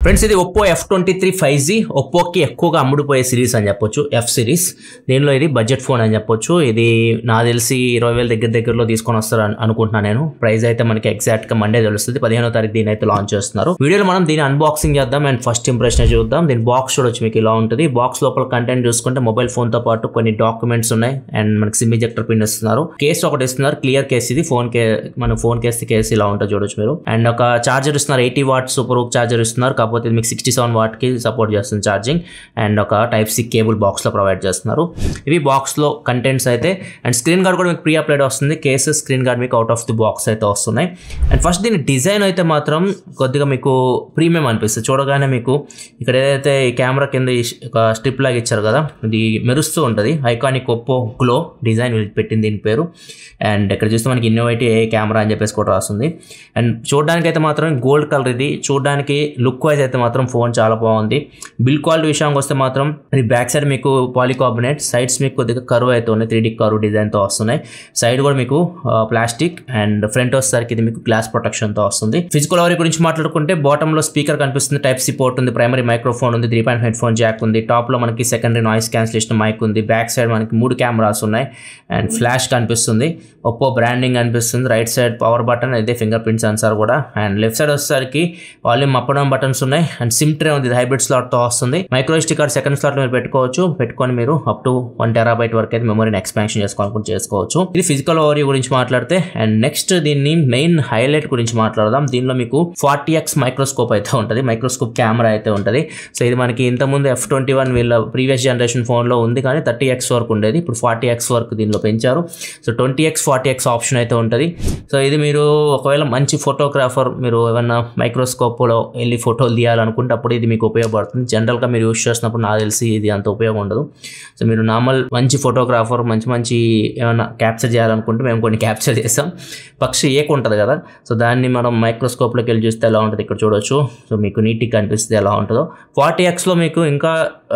friends ఇది Oppo F twenty three five G ఒప్పోకి ఎక్కువగా అమ్ముడుపోయే సిరీస్ అని చెప్పొచ్చు ఎఫ్ సిరీస్ దీనిలో ఇది బడ్జెట్ ఫోన్ అని చెప్పొచ్చు ఇది నా తెలిసి ఇరవై వేల దగ్గర దగ్గరలో తీసుకొని వస్తారు అని అనుకుంటున్నాను నేను ప్రైస్ అయితే మనకి ఎగ్జాక్ట్ గా మండే తెలుస్తుంది పదిహేనో తారీఖు దీని అయితే లాంచ్ చేస్తున్నారు వీడియోలో మనం దీని అన్బాక్సింగ్ చేద్దాం అండ్ ఫస్ట్ ఇంప్రెషన్ చూద్దాం దీని బాక్స్ చూడొచ్చు మీకు ఇలా ఉంటుంది బాక్స్ లోపల కంటెంట్ చూసుకుంటే మొబైల్ ఫోన్ తో పాటు కొన్ని డాక్యుమెంట్స్ ఉన్నాయి అండ్ మనకి సిమ్ ఇజెక్టర్ పిన్ ఇస్తున్నారు కేస్ ఒకటి ఇస్తున్నారు క్లియర్ కేస్ ఇది ఫోన్ కే మన ఫోన్ కేస్ కేస్ ఇలా ఉంటుంది చూడొచ్చు మీరు అండ్ ఒక చార్జర్ ఇస్తున్నారు eighty watt super VOOC charger ఇస్తున్నారు కాకపోతే ఇది మీకు సిక్స్టీ సెవెన్ వాట్ కి సపోర్ట్ చేస్తుంది ఛార్జింగ్ అండ్ ఒక టైప్ సి కేబుల్ బాక్స్ లో ప్రొవైడ్ చేస్తున్నారు ఇవి బాక్స్ లో కంటెంట్స్ అయితే అండ్ స్క్రీన్ గార్డ్ కూడా మీకు ప్రీ అప్లైడ్ వస్తుంది కేసు స్క్రీన్ గార్డ్ మీకు అవుట్ ఆఫ్ ది బాక్స్ అయితే వస్తున్నాయి అండ్ ఫస్ట్ దీని డిజైన్ అయితే మాత్రం కొద్దిగా మీకు ప్రీమియం అనిపిస్తుంది చూడగానే మీకు ఇక్కడ ఏదైతే ఈ కెమెరా కింద ఈ ఒక స్ట్రిప్ లాగా ఇచ్చారు కదా ఇది మెరుస్తూ ఉంటుంది ఐకానిక్ ఒప్పో గ్లో డిజైన్ పెట్టింది దీని పేరు అండ్ ఇక్కడ చూస్తే మనకి ఇన్నోవేటివ్ ఏ కెమెరా అని చెప్పేసి కూడా రాస్తుంది అండ్ చూడడానికి అయితే మాత్రం గోల్డ్ కలర్ ఇది చూడడానికి లుక్ వైజ్ అయితే మాత్రం ఫోన్ చాలా బాగుంది బిల్ క్వాలిటీ విషయానికి వస్తే మాత్రం ఇది బ్యాక్ సైడ్ మీకు పాలికార్బొనేట్ సైడ్స్ మీకు కొద్దిగా కర్వ్ అయితే ఉన్నాయి త్రీ డి కర్వ్ డిజైన్తో వస్తున్నాయి సైడ్ కూడా మీకు ప్లాస్టిక్ అండ్ ఫ్రంట్ వచ్చేసరికి ఇది మీకు గ్లాస్ ప్రొటెక్షన్తో వస్తుంది ఫిజికల్ అవరీ గురించి మాట్లాడుకుంటే బాటంలో స్పీకర్ కనిపిస్తుంది టైప్ సి పోర్ట్ ఉంది ప్రైమరీ మైక్రోఫోన్ ఉంది three point headphone jack ఉంది టాప్లో మనకి సెకండరీ నాయిస్ క్యాన్సిలేషన్ మైక్ ఉంది బ్యాక్ సైడ్ మనకి మూడు కెమెరాస్ ఉన్నాయి అండ్ ఫ్లాష్ కనిపిస్తుంది ఒప్పో బ్రాండింగ్ కనిపిస్తుంది రైట్ సైడ్ పవర్ బటన్ అయితే ఫింగర్ ప్రింట్ సెన్సార్ కూడా అండ్ లెఫ్ట్ సైడ్ వచ్చేసరికి వాల్యూమ్ అప్ డౌన్ బటన్స్ ఉన్నాయి అండ్ సిమ్ ట్రే ఉంది హైబ్రిడ్ స్లాట్ తో వస్తుంది micro SD card second slot మీరు పెట్టుకోవచ్చు పెట్టుకొని మీరు అప్ టు వన్ టెరాబైట్ వరకు అయితే మెమరీని ఎక్స్పాన్షన్ చేసుకోవాలనుకుంటే చేసుకోవచ్చు ఇది ఫిజికల్ ఓవరీ గురించి మాట్లాడితే అండ్ నెక్స్ట్ దీన్ని మెయిన్ హైలైట్ గురించి మాట్లాడదాం దీనిలో మీకు ఫార్టీ ఎక్స్ మైక్రోస్కోప్ అయితే ఉంటుంది మైక్రోస్కోప్ కెమెరా అయితే ఉంటుంది సో ఇది మనకి ఇంతకుముందు ఎఫ్ ట్వంటీ వన్ వీళ్ళ ప్రీవియస్ జనరేషన్ ఫోన్లో ఉంది కానీ థర్టీ ఎక్స్ వరకు ఉండేది ఇప్పుడు ఫార్టీ ఎక్స్ వరకు దీనిలో పెంచారు so twenty X forty X option అయితే ఉంటుంది సో ఇది మీరు ఒకవేళ మంచి ఫోటోగ్రాఫర్ మీరు ఏమన్నా మైక్రోస్కోప్లో వెళ్ళి ఫోటోలు తీయాలనుకుంటే అప్పుడు ఇది మీకు ఉపయోగపడుతుంది జనరల్గా మీరు యూస్ చేసినప్పుడు నాకు తెలిసి ఇది అంత ఉపయోగం ఉండదు సో మీరు నార్మల్ మంచి ఫోటోగ్రాఫర్ మంచి మంచి ఏమైనా క్యాప్చర్ చేయాలనుకుంటే మేము కొన్ని క్యాప్చర్ చేస్తాం పక్షి ఏక ఉంటుంది కదా సో దాన్ని మనం మైక్రోస్కోప్లోకి వెళ్ళి చూస్తే ఎలా ఉంటుంది ఇక్కడ చూడొచ్చు సో మీకు నీట్గా కనిపిస్తుంది ఎలా ఉంటుందో ఫార్టీ ఎక్స్లో మీకు ఇంకా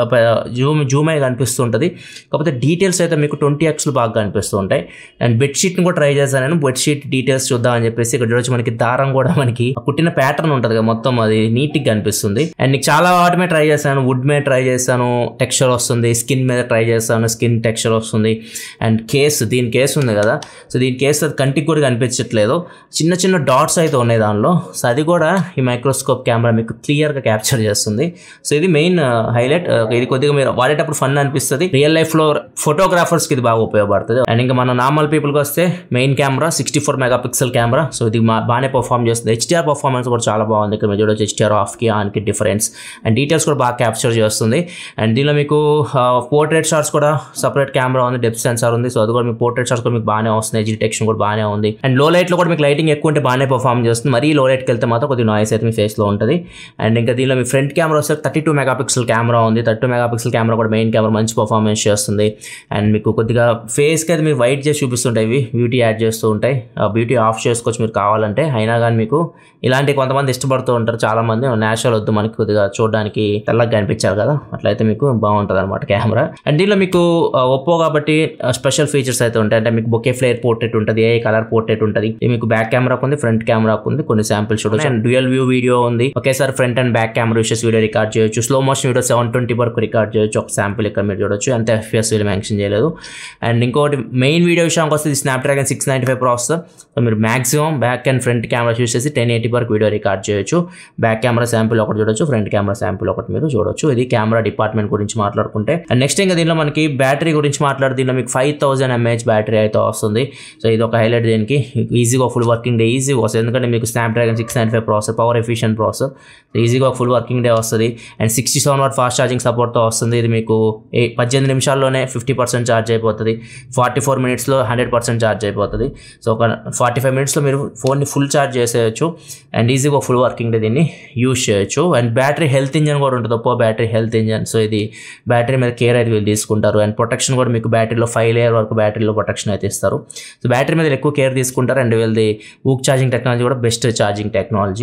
జూమ్ జూమ్ అయి కనిపిస్తుంటుంది కాకపోతే డీటెయిల్స్ అయితే మీకు ట్వంటీ ఎక్స్లో బాగా కనిపిస్తూ ఉంటాయి అండ్ బెడ్షీట్ని కూడా ట్రై చేశాను నేను బెడ్షీట్ డీటెయిల్స్ చూద్దామని చెప్పేసి ఇక్కడ చూడొచ్చు మనకి దారం కూడా మనకి ఆ కుట్టిన ప్యాటర్న్ ఉంటుంది కదా మొత్తం అది నీట్గా కనిపిస్తుంది అండ్ నీకు చాలా వాటి మీద ట్రై చేశాను వుడ్ మీద ట్రై చేశాను టెక్స్చర్ వస్తుంది స్కిన్ మీద ట్రై చేస్తాను స్కిన్ టెక్స్చర్ వస్తుంది అండ్ కేస్ దీని కేస్ ఉంది కదా సో దీని కేస్ అది కంటికి కూడా కనిపించట్లేదు చిన్న చిన్న డాట్స్ అయితే ఉన్నాయి దానిలో సో అది కూడా ఈ మైక్రోస్కోప్ కెమెరా మీకు క్లియర్గా క్యాప్చర్ చేస్తుంది సో ఇది మెయిన్ హైలైట్ ఇది కొద్దిగా మీరు వాడేటప్పుడు ఫన్ అనిపిస్తుంది రియల్ లైఫ్లో ఫోటోగ్రాఫర్స్కి ఇది బాగా ఉపయోగపడుతుంది అండ్ ఇంకా మన నార్మల్ పీపుల్కి వస్తే main camera sixty four megapixel camera so ఇది మా- బాగానే పర్ఫామ్ చేస్తుంది హెచ్డిఆర్ పర్ఫార్మెన్స్ కూడా చాలా బాగుంది ఇక్కడ మీరు చూడొచ్చు హెచ్డిఆర్ ఆఫ్కి ఆన్కి డిఫరెన్స్ అండ్ డీటెయిల్స్ కూడా బాగా క్యాప్చర్ చేస్తుంది అండ్ దీనిలో మీకు పోర్ట్రేట్ షాట్స్ కూడా సపరేట్ కెమెరా ఉంది డెప్త్ సెన్సార్ ఉంది సో అది కూడా మీకు పోర్ట్రేట్ షాట్స్ కూడా మీకు బాగానే వస్తుంది ఎడ్జ్ డిటెక్షన్ కూడా బాగానే ఉంది అండ్ లో లైట్లో కూడా మీకు లైటింగ్ ఎక్కువ ఉంటే బాగానే పర్ఫామ్ చేస్తుంది మరీ లో లైట్కి వెళ్తే మాత్రం కొద్దిగా నాయిస్ అయితే మీ ఫేస్లో ఉంటుంది అండ్ ఇంకా దీనిలో మీ ఫ్రంట్ కెమెరా వస్తే thirty two megapixel camera ఉంది thirty two megapixel camera కూడా మెయిన్ కెమెరా మంచి పర్ఫార్మెన్స్ చేస్తుంది అండ్ మీకు కొద్దిగా ఫేస్కి అయితే మీరు వైట్ చేసి చూపిస్తుంటాయి ఇవి బ్యూటీ యాడ్ చేస్తూ ఉంటాయి ఆ బ్యూటీ ఆఫ్ చేసుకోవచ్చు మీరు కావాలంటే అయినా కానీ మీకు ఇలాంటి కొంతమంది ఇష్టపడుతూ ఉంటారు చాలా మంది నేచురల్ వద్దు మనకి కొద్దిగా చూడడానికి తెల్లగా కనిపించారు కదా అట్లయితే మీకు బాగుంటుంది అనమాట కెమెరా అండ్ దీనిలో మీకు ఒప్పో కాబట్టి స్పెషల్ ఫీచర్స్ అయితే ఉంటాయి అంటే మీకు బొకే ఫ్లేర్ పోర్ట్రేట్ ఉంటుంది ఏ కలర్ పోర్ట్రేట్ ఉంటుంది ఇది మీకు బ్యాక్ కెమెరాకు ఉంది ఫ్రంట్ కెమెరాకు ఉంది కొన్ని శాంపిల్స్ చూడొచ్చు అండ్ డ్యూయల్ వ్యూ వీడియో ఉంది ఒకేసారి ఫ్రంట్ అండ్ బ్యాక్ కెమెరా విషెస్ వీడియో రికార్డ్ చేయొచ్చు slow motion video seven twenty వరకు రికార్డ్ చేయొచ్చు ఒక శాంపిల్ ఇక్కడ మీరు చూడొచ్చు అంత ఎఫ్పిఎస్ వీళ్ళు మెన్షన్ చేయలేదు అండ్ ఇంకోటి మెయిన్ వీడియో విషయానికి వస్తే Snapdragon six ninety five processor so మీరు maximum back and front camera use చేసి టెన్ ఎయిటీ వరకు వీడియో రికార్డ్ చేయొచ్చు బ్యాక్ కెమెరా శాంపిల్ ఒకటి చూడొచ్చు ఫ్రంట్ కెమెరా శాంపిల్ ఒకటి మీరు చూడొచ్చు ఇది కెమెరా డిపార్ట్మెంట్ గురించి మాట్లాడుకుంటే అండ్ నెక్స్ట్ ఇంకా దీనిలో మనకి బ్యాటరీ గురించి మాట్లాడి దీనిలో మీకు ఫైవ్ థౌసండ్ ఎంఏహెచ్ బ్యాటరీ అయితే వస్తుంది సో ఇది ఒక హైలైట్ దీనికి ఈజీగా ఫుల్ వర్కింగ్ డే ఈజీగా వస్తుంది ఎందుకంటే మీకు Snapdragon six nine five processor power efficient processor ఈజీగా ఫుల్ వర్కింగ్ డే వస్తుంది and sixty seven watt fast charging సపోర్ట్తో వస్తుంది ఇది మీకు ఏ పద్దెనిమిది నిమిషాల్లోనే ఫిఫ్టీ పర్సెంట్ ఛార్జ్ అయిపోతుంది ఫార్టీ ఫోర్ మినిట్స్లో హండ్రెడ్ పర్సెంట్ ఛార్జ్ అయిపోతుంది సో ఒక ఫార్టీ ఫైవ్ మినిట్స్లో మీరు ఫోన్ని ఫుల్ ఛార్జ్ చేసేయచ్చు అండ్ ఈజీగా ఫుల్ వర్కింగ్ డే దీన్ని యూజ్ చేయొచ్చు అండ్ బ్యాటరీ హెల్త్ ఇంజన్ కూడా ఉంటుంది Oppo battery health engine so ఇది బ్యాటరీ మీద కేర్ అయితే వీళ్ళు తీసుకుంటారు అండ్ ప్రొటెక్షన్ కూడా మీకు బ్యాటరీలో ఫైవ్ లేయర్ వరకు బ్యాటరీలో ప్రొటెక్షన్ అయితే ఇస్తారు సో బ్యాటరీ మీద ఎక్కువ కేర్ తీసుకుంటారు అండ్ వీళ్ళది ఊక్ ఛార్జింగ్ టెక్నాలజీ కూడా best charging technology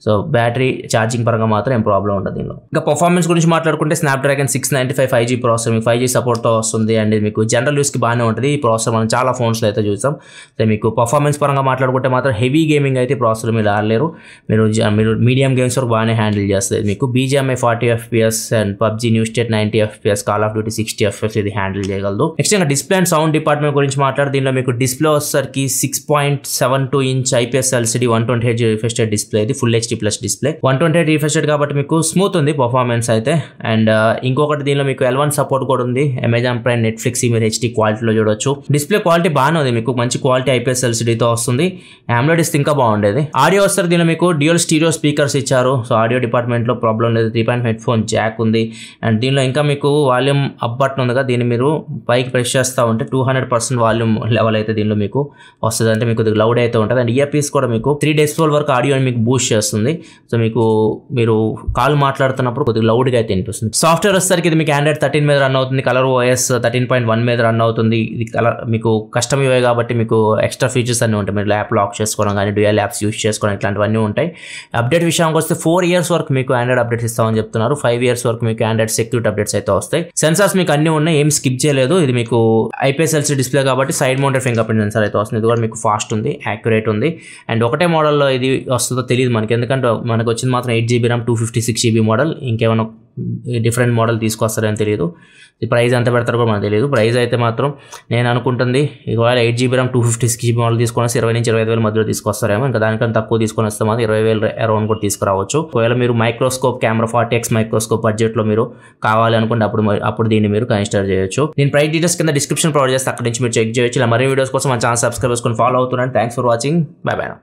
so battery charging పరంగా మాత్రం ఏం ప్రాబ్లం ఉండదు దీనిలో ఇంకా పర్ఫార్మెన్స్ గురించి మాట్లాడుకుంటే Snapdragon six ninety five five G processor మీకు ఫైవ్ జీ సపోర్ట్తో వస్తుంది అండ్ ఇది మీకు జనరల్ యూస్కి బాగానే ఉంటుంది ఈ ప్రాసెసర్ మనం చాలా ఫోన్స్లో అయితే చూసాం సో మీకు పర్ఫార్మెన్స్ పరంగా మాట్లాడుకుంటే మాత్రం హెవీ గేమింగ్ అయితే ప్రాసెసర్ మీరు ఆడలేరు మీరు జ- మీరు మీడియం గేమ్స్ వరకు బాగానే హ్యాండిల్ చేస్తుంది మీకు BGMI forty FPS and PUBG new state ninety FPS call of duty sixty FS ఇది హ్యాండిల్ చేయగలదు నెక్స్ట్ ఇంకా డిస్ప్లే అండ్ సౌండ్ డిపార్ట్మెంట్ గురించి మాట్లాడి దీనిలో మీకు డిస్ప్లే వచ్చేసరికి six point seven two inch IPS LCD one twenty H refreshed display ఇది full HD plus display one twenty H refreshed కాబట్టి మీకు స్మూత్ ఉంది పర్ఫార్మెన్స్ అయితే అండ్ ఇంకొకటి దీనిలో మీకు ఎల్ వన్ సపోర్ట్ కూడా ఉంది అమెజాన్ ప్రైమ్ నెట్ఫ్లిక్స్ మీరు హెచ్డి క్వాలిటీలో చూడొచ్చు డిస్ప్లే క్వాలిటీ బాగానే ఉంది మీకు మంచి క్వాలిటీ ఐపీఎస్ ఎల్సిడితో వస్తుంది ఆమ్లోడ్ ఇస్తే ఇంకా బాగుండేది ఆడియో వస్తారు దీనిలో మీకు డ్యూయల్ స్టీరియో స్పీకర్స్ ఇచ్చారు సో ఆడియో డిపార్ట్మెంట్లో ప్రాబ్లం లేదు three point headphone jack ఉంది అండ్ దీనిలో ఇంకా మీకు వాల్యూమ్ అప్ బటన్ ఉంది కదా దీన్ని మీరు పైకి ప్రెస్ చేస్తూ ఉంటే two hundred percent volume level అయితే దీనిలో మీకు వస్తుంది అంటే మీకు కొద్దిగా లౌడ్ అయితే ఉంటుంది అండ్ ఇయర్ పీస్ కూడా మీకు త్రీ డెసిబల్ వరకు ఆడియోని మీకు బూస్ట్ చేస్తుంది సో మీకు మీరు కాల్ మాట్లాడుతున్నప్పుడు కొద్దిగా లౌడ్గా అయితే వినిపిస్తుంది సాఫ్ట్వేర్ వచ్చేసరికి ఇది మీకు ఆండ్రాయిడ్ థర్టీన్ మీద రన్ అవుతుంది ColorOS thirteen point one మీద రన్ అవుతుంది ఇది కలర్ మీకు కస్టమ్ ఇవే కాబట్టి మీకు ఎక్స్ట్రా ఫీచర్స్ అన్నీ ఉంటాయి మీరు ల్యాప్ లాక్ చేసుకోవడం కానీ డ్యూయల్ యాప్స్ యూస్ చేసుకోవడం ఇట్లాంటివన్నీ ఉంటాయి అప్డేట్ విషయానికి వస్తే ఫోర్ ఇయర్స్ వరకు మీకు ఆండ్రాయిడ్ అప్డేట్స్ ఇస్తామని చెప్తున్నారు ఫైవ్ ఇయర్స్ వరకు మీకు ఆండ్రాయిడ్ సెక్యూరిటీ అప్డేట్స్ అయితే వస్తాయి సెన్సార్స్ మీకు అన్ని ఉన్నాయి ఏం స్కిప్ చేయలేదు ఇది మీకు ఐపీఎస్ ఎల్సీ డిస్ప్లే కాబట్టి side mounted fingerprint sensor అయితే వస్తుంది ఇది కూడా మీకు ఫాస్ట్ ఉంది యాక్యురేట్ ఉంది అండ్ ఒకటే మోడల్లో ఇది వస్తుందో తెలియదు మనకి ఎందుకంటే మనకు వచ్చింది మాత్రం eight GB RAM two fifty six GB model ఇంకేమైనా డిఫరెంట్ మోడల్ తీసుకొస్తారని తెలియదు ఈ ప్రైస్ ఎంత పెడతారో కూడా మనకు తెలియదు ప్రైస్ అయితే మాత్రం నేను అనుకుంటుంది ఒకవేళ eight GB RAM two fifty six GB model తీసుకొని వస్తే ఇరవై నుంచి ఇరవై ఐదు వేల మధ్యలో తీసుకొస్తారేమో ఇంకా దానికన్నా తక్కువ తీసుకొని వస్తే మాత్రం ఇరవై వేలు అరౌండ్ కూడా తీసుకురావచ్చు ఒకవేళ మీరు microscope camera forty X microscope బడ్జెట్లో మీరు కావాలి అనుకుంటే అప్పుడు మరి- అప్పుడు దీన్ని మీరు కన్సిడర్ చేయొచ్చు దీని ప్రైస్ డీటెయిల్స్ కింద డిస్క్రిప్షన్ ప్రొవైడ్ చేస్తే అక్కడ నుంచి మీరు చెక్ చేయొచ్చు ఇలా మరిన్ని వీడియోస్ కోసం మన ఛానల్ సబ్స్క్రైబ్ చేసుకొని ఫాలో అవుతున్నాను thanks for watching bye by